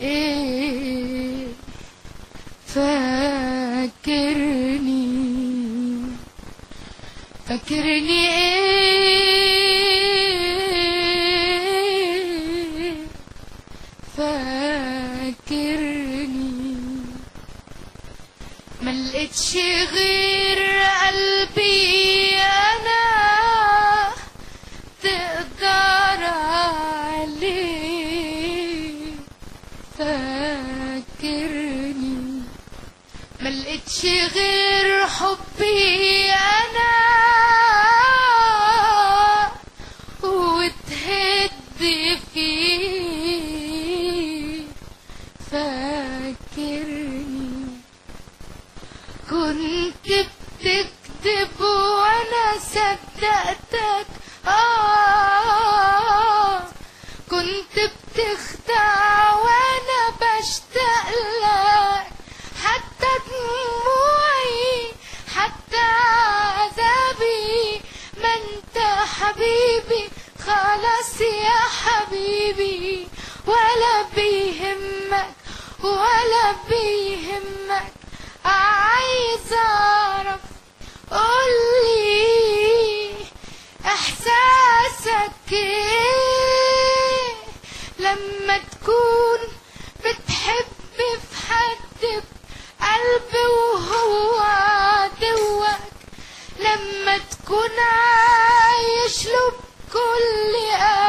ايه فاكرني فاكرني ايه فاكرني ملقتش غير قلبي انا تقدر عليه فاكرني ملقتش غير حبي انا وتهد فيه فاكرني كنت بتكذب وانا صدقتك آه كنت بتخدع وانا بشتاق لك حتى دموعي حتى عذابي ما انت حبيبي خلاص يا حبيبي ولا بيهمك ولا بيهمك عايز اعرف قولي احساسك ايه لما تكون بتحب في حد بقلب وهو عدوك لما تكون عايش له بكل